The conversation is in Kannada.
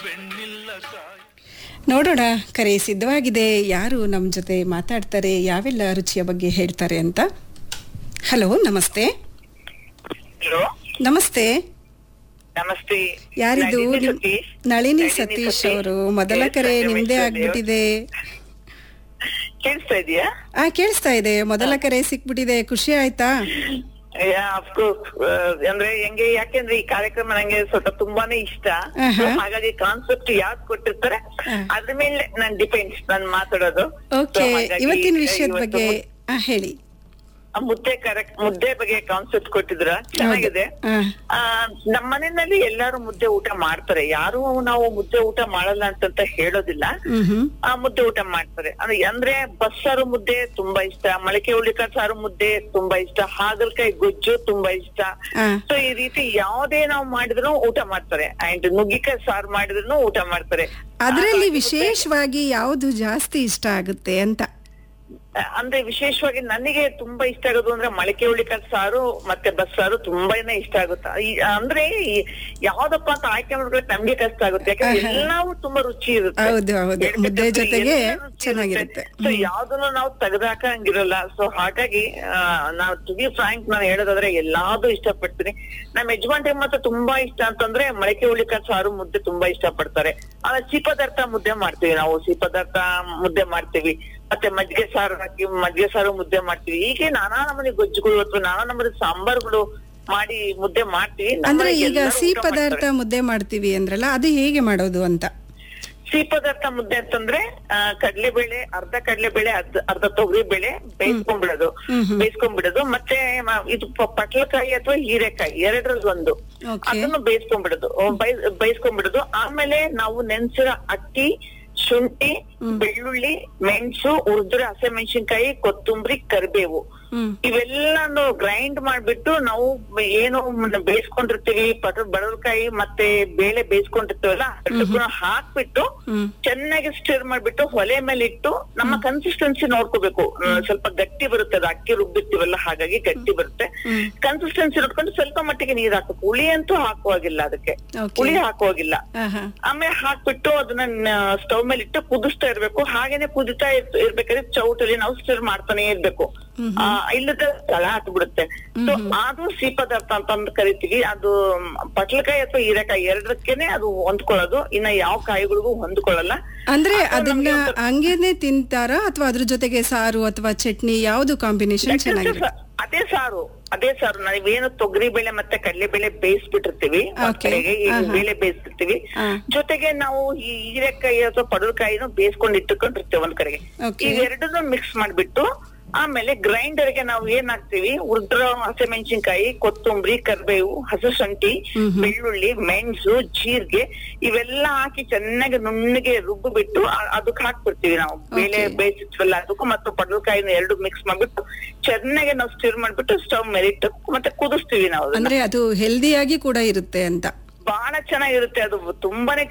ಬೆಣ್ಣಿಲ್ಲ ಕಾಯಿ ನೋಡೋಣ ಕರೆ ಸಿದ್ಧವಾಗಿದೆ ಯಾರು ನಮ್ಮ ಜೊತೆ ಮಾತಾಡ್ತಾರೆ ಯಾವೆಲ್ಲ ರುಚಿಯ ಬಗ್ಗೆ ಹೇಳ್ತಾರೆ ಅಂತ ಹಲೋ ನಮಸ್ತೆ ಹಲೋ ನಮಸ್ತೆ ನಮಸ್ತೆ ಯಾರಿದು ನಳಿನಿ ನಿಮ್- ಸತೀಶ್. ನಳಿನಿ ನಳಿನಿ ಸತೀಶ್ ಸತೀಶ್. ಅವರು ಮೊದಲ Yes, ಕರೆ ಸಂಗಮೇಶ್ವರ ನಿಮ್ದೇ ದೇವ್. ಆಗ್ಬಿಟ್ಟಿದೆ ಕೇಳಿಸ್ತಾ ಇದೆಯಾ ಆ ಕೇಳಿಸ್ತಾ ಇದೆ ಮೊದಲ ಕರೆ ಸಿಕ್ಬಿಟ್ಟಿದೆ ಖುಷಿ ಆಯ್ತಾ ಅಫ್ಕೋರ್ಸ್ ಅಂದ್ರೆ ಹೆಂಗೆ ಯಾಕೆಂದ್ರೆ ಈ ಕಾರ್ಯಕ್ರಮ ನಂಗೆ ಸ್ವಲ್ಪ ತುಂಬಾನೇ ಇಷ್ಟ ಆಹಾ. So, ಹಾಗಾಗಿ ಕಾನ್ಸೆಪ್ಟ್ ಯಾವ್ದು ಕೊಟ್ಟಿರ್ತಾರೆ ಹಾ. ಅದ್ರ ಮೇಲೆ ನಾನ್ ಡಿಪೆಂಡ್ಸ್ ನಾನ್ ಮಾತಾಡೋದು ಓಕೆ So, ಹಾಗಾಗಿ ಇವತ್ತಿನ ವಿಷಯದ ಇವತ್ತು ಬಗ್ಗೆ ಆ, ಹೇಳಿ ಆ ಮುದ್ದೆ ಕರೆಕ್ಟ್ ಮುದ್ದೆ ಬಗ್ಗೆ ಕಾನ್ಸೆಪ್ಟ್ ಕೊಟ್ಟಿದ್ರ ಚೆನ್ನಾಗಿದೆ ಆ, ಆ, ನಮ್ಮ ಮನೆಯಲ್ಲಿ ಎಲ್ಲಾರು ಮುದ್ದೆ ಊಟ ಮಾಡ್ತಾರೆ ಯಾರು ನಾವು ಮುದ್ದೆ ಊಟ ಮಾಡಲ್ಲ ಅಂತಂತ ಹೇಳೋದಿಲ್ಲ ಹ್ಮ್ ಹ್ಮ್ ಆ ಮುದ್ದೆ ಊಟ ಮಾಡ್ತಾರೆ ಅಂದ್ರೆ ಅಂದ್ರೆ ಬಸ್ಸಾರು ಮುದ್ದೆ ತುಂಬಾ ಇಷ್ಟ ಮೊಳಕೆ ಹುಳಿಕಾಳು ಸಾರು ಮುದ್ದೆ ತುಂಬಾ ಇಷ್ಟ ಹಾಗಲಕಾಯಿ ಗೊಜ್ಜು ತುಂಬಾ ಇಷ್ಟ ಆ. ಸೊ ಈ ರೀತಿ ಯಾವ್ದೇ ನಾವು ಮಾಡಿದ್ರು ಊಟ ಮಾಡ್ತಾರೆ ಅಂಡ್ ನುಗ್ಗಿಕಾಯಿ ಸಾರು ಮಾಡಿದ್ರು ಊಟ ಮಾಡ್ತಾರೆ ಅದರಲ್ಲಿ ವಿಶೇಷವಾಗಿ ಯಾವುದು ಜಾಸ್ತಿ ಇಷ್ಟ ಆಗುತ್ತೆ ಅಂತ ಆ, ಅಂದ್ರೆ ವಿಶೇಷವಾಗಿ ನನಗೆ ತುಂಬಾ ಇಷ್ಟ ಆಗೋದು ಅಂದ್ರೆ ಮೊಳಕೆ ಹುಳಿಕಾಳು ಸಾರು ಮತ್ತೆ ಬಸ್ಸಾರು ತುಂಬಾನೇ ಇಷ್ಟ ಆಗುತ್ತೆ ಈ- ಅಂದ್ರೆ ಈ ಯಾವ್ದಪ್ಪ ಅಂತ ಆಯ್ಕೆ ಮಾಡ್ಬೇಕು ನಮ್ಗೆ ಕಷ್ಟ ಆಗುತ್ತೆ ಯಾಕಂದ್ರೆ ಆಹಾ. ಎಲ್ಲವೂ ತುಂಬಾ ರುಚಿ ಇರುತ್ತೆ ಹೌದು, ಹೌದು. ಹೇಳ್ಬೇಕಂದ್ರೆ ಮುದ್ದೆ ಜೊತೆಗೆ ಎಲ್ಲ ರುಚಿ ಚೆನ್ನಾಗಿರುತ್ತೆ. ಇರುತ್ತೆ. ಸೊ ಯಾವ್ದನ್ನು ನಾವು ತೆಗೆದಾಕಂಗಿರಲ್ಲ ಸೊ ಹಾಗಾಗಿ ಆ, ನಾವು ಟು ಬಿ ಫ್ರಾಂಕ್ ನಾನು ಹೇಳೋದಾದ್ರೆ ಎಲ್ಲಾದು ಇಷ್ಟಪಡ್ತೀನಿ ನಮ್ಮ ಯಜಮಾನ್ರಿಗೆ ಮಾತ್ರ ತುಂಬಾ ಇಷ್ಟ ಅಂತಂದ್ರೆ ಮೊಳಕೆ ಹುಳಿಕಾಳು ಸಾರು ಮುದ್ದೆ ತುಂಬಾ ಇಷ್ಟ ಪಡ್ತಾರೆ ಆಮೇಲೆ ಸಿಹಿ ಪದಾರ್ಥ ಮುದ್ದೆ ಮಾಡ್ತೀವಿ ನಾವು ಸಿಹಿ ಪದಾರ್ಥ ಮುದ್ದೆ ಮಾಡ್ತೀವಿ ಮತ್ತೆ ಮಜ್ಜಿಗೆ ಸಾರು ಹಾಕಿ ಮಜ್ಜಿಗೆ ಸಾರು ಮುದ್ದೆ ಮಾಡ್ತೀವಿ ಹೀಗೆ ನಾನಾ ನಮೂನಿ ಗೊಜ್ಜುಗಳು ಅಥವಾ ನಾನಾ ನಮೂನಿ ಸಾಂಬಾರ್ಗಳು ಮಾಡಿ ಮುದ್ದೆ ಮಾಡ್ತೀವಿ ನಮ್ಮ ಅಂದ್ರೆ ಈಗ ಎಲ್ಲರೂ ಸಿಹಿ ಊಟ ಪದಾರ್ಥ ಮಾಡ್ತಾರೆ. ಮುದ್ದೆ ಮಾಡ್ತೀವಿ ಅಂದ್ರಲ್ಲ ಅದು ಹೇಗೆ ಮಾಡೋದು ಅಂತ ಸಿಹಿ ಪದಾರ್ಥ ಮುದ್ದೆ ಅಂತಂದ್ರೆ ಆ, ಕಡ್ಲೆಬೇಳೆ ಅರ್ಧ ಕಡ್ಲೆಬೇಳೆ ಅರ್ಧ ಅರ್ಧ ತೊಗರಿ ಬೇಳೆ ಬೇಯಿಸ್ಕೊಂಡ್ಬಿಡೋದು ಹ್ಮ್ ಹ್ಮ್. ಬೇಯಿಸ್ಕೊಂಡ್ಬಿಡೋದು ಮತ್ತೆ ಮ- ಇದು ಪ- ಪಟ್ಲಕಾಯಿ ಅಥವಾ ಹೀರೆಕಾಯಿ ಎರಡರಲ್ಲಿ ಒಂದು Okay. ಅದನ್ನು ಬೇಯಿಸ್ಕೊಂಡ್ಬಿಡೋದು ಬೈ- ಬೇಯಿಸ್ಕೊಂಡ್ಬಿಡೋದು ಆಮೇಲೆ ನಾವು ನೆನ್ಸಿರೋ ಅಕ್ಕಿ ಶುಂಠಿ ಬೆಳ್ಳುಳ್ಳಿ ಮೆಣಸು ಉರ್ದ್ರೆ ಹಸಿಮೆಣಸಿನ್ಕಾಯಿ ಕೊತ್ತಂಬರಿ ಕರಿಬೇವು ಹ್ಮ್ ಇವೆಲ್ಲಾನು ಗ್ರೈಂಡ್ ಮಾಡ್ಬಿಟ್ಟು ನಾವು ಏನು ಬೇಯಿಸ್ಕೊಂಡಿರ್ತೀವಿ ಪಟ ಬಡವಕಾಯಿ ಮತ್ತೆ ಬೇಳೆ ಬೇಯಿಸ್ಕೊಂಡಿರ್ತೀವಲ್ಲ ಅದಕ್ಕೂ ಹಾಕ್ಬಿಟ್ಟು ಹ್ಮ್. ಚೆನ್ನಾಗಿ ಸ್ಟಿರ್ ಮಾಡ್ಬಿಟ್ಟು ಒಲೆ ಮೇಲೆ ಇಟ್ಟು ನಮ್ಮ ಕನ್ಸಿಸ್ಟೆನ್ಸಿ ನೋಡ್ಕೋಬೇಕು ಅಹ್, ಸ್ವಲ್ಪ ಗಟ್ಟಿ ಬರುತ್ತೆ ಅದು ಅಕ್ಕಿ ರುಬ್ಬಿರ್ತೀವಲ್ಲ ಹಾಗಾಗಿ ಗಟ್ಟಿ ಬರುತ್ತೆ ಹ್ಮ್. ಕನ್ಸಿಸ್ಟೆನ್ಸಿ ನೋಡ್ಕೊಂಡು ಸ್ವಲ್ಪ ಮಟ್ಟಿಗೆ ನೀರ್ ಹಾಕ್ಬೇಕು ಹುಳಿ ಅಂತೂ ಹಾಕುವಾಗಿಲ್ಲ ಅದಕ್ಕೆ Okay. ಹುಳಿ ಹಾಕುವಾಗಿಲ್ಲ ಆಹಾ. ಆಮೇಲೆ ಹಾಕ್ಬಿಟ್ಟು ಅದನ್ನ ಸ್ಟವ್ ಮೇಲೆ ಇಟ್ಟು ಕುದಿಸ್ತಾ ಇರ್ಬೇಕು ಹಾಗೇನೆ ಕುದಿತಾ ಇರ್- ಇರ್ಬೇಕಾದ್ರೆ ಚೌಟಲ್ಲಿ ನಾವು ಸ್ಟಿರ್ ಮಾಡ್ತಾನೆ ಇರ್ಬೇಕು ಆ, ಇಲ್ಲದ ತಳ ಹತ್ಬಿಡುತ್ತೆ ಸೊ ಅದು ಸಿಹಿ ಪದಾರ್ಥ ಅಂತ ಅಂದ್ ಕರಿತೀವಿ ಅದು ಮ್, ಪಟ್ಲಕಾಯಿ ಅಥವಾ ಹೀರೆಕಾಯಿ ಎರಡಕ್ಕೇನೆ ಅದು ಹೊಂದ್ಕೊಳ್ಳೋದು ಇನ್ನ ಯಾವ ಕಾಯಿಗಳಿಗೂ ಹೊಂದ್ಕೊಳ್ಳಲ್ಲ ಅಂದ್ರೆ ಅದು ಅದನ್ನ ನಮ್ಗೆ ಒಂಥರ- ಹಂಗೇನೆ ತಿಂತಾರಾ ಅಥವಾ ಅದ್ರ ಜೊತೆಗೆ ಸಾರು ಅಥವಾ ಚಟ್ನಿ ಯಾವ್ದು ಕಾಂಬಿನೇಷನ್ ಚೆನ್ನಾಗಿರುತ್ತೆ ಅದೇ ಸಾರು ಅದೇ ಸಾರು ನಾವೇನು ತೊಗರಿ ಬೇಳೆ ಮತ್ತೆ ಕಡಲೆ ಬೇಳೆ ಬೇಯಿಸ್ಬಿಟ್ಟಿರ್ತೀವಿ ಒಂದ್ Okay. ಕಡೆಗೆ ಈ ಆಹಾ. ಬೇಳೆ ಬೇಯಿಸ್ತಿರ್ತೀವಿ ಹಾ. ಜೊತೆಗೆ ನಾವು ಈ ಹೀರೆಕಾಯಿ ಅಥವಾ ಪಡವಲಕಾಯಿನೂ ಬೇಯಿಸ್ಕೊಂಡು ಇಟ್ಟುಕೊಂಡಿರ್ತೀವಿ ಒಂದ್ ಕಡೆಗೆ Okay. ಇವೆರಡನ್ನೂ ಮಿಕ್ಸ್ ಮಾಡ್ಬಿಟ್ಟು ಆಮೇಲೆ ಗ್ರೈಂಡರ್ ಗೆ ನಾವು ಏನ್ ಹಾಕ್ತಿವಿ ಉರ್ದ್ರ ಹಸಿಮೆಣಸಿನ್ಕಾಯಿ ಕೊತ್ತಂಬರಿ ಕರಿಬೇವು ಹಸಿ ಶುಂಠಿ ಬೆಳ್ಳುಳ್ಳಿ ಮೆಣಸು ಜೀರಿಗೆ ಇವೆಲ್ಲ ಹಾಕಿ ಚೆನ್ನಾಗಿ ನುಣ್ಣಗೆ ರುಬ್ಬು ಬಿಟ್ಟು ಅದಕ್ಕೆ ಹಾಕ್ಬಿಡ್ತೀವಿ ನಾವು ಬೇಳೆ Okay. ಬೇಯಿಸಿದ್ವಲ್ಲ ಅದಕ್ಕೂ ಮತ್ತು ಪಡವಲಕಾಯಿನ ಎರಡು ಮಿಕ್ಸ್ ಮಾಡ್ಬಿಟ್ಟು ಚೆನ್ನಾಗಿ ನಾವು ಸ್ಟಿರ್ ಮಾಡ್ಬಿಟ್ಟು ಸ್ಟವ್ ಮೇಲೆ ಇಟ್ಟು ಮತ್ತೆ ಕುದಿಸ್ತೀವಿ ನಾವು ಅದನ್ನ. ಅಂದ್ರೆ ಅದು ಹೆಲ್ದಿಯಾಗಿ ಕೂಡ ಇರುತ್ತೆ ಅಂತ ಬಹಳ ಚೆನ್ನಾಗಿರುತ್ತೆ ಅದು ತುಂಬಾನೇ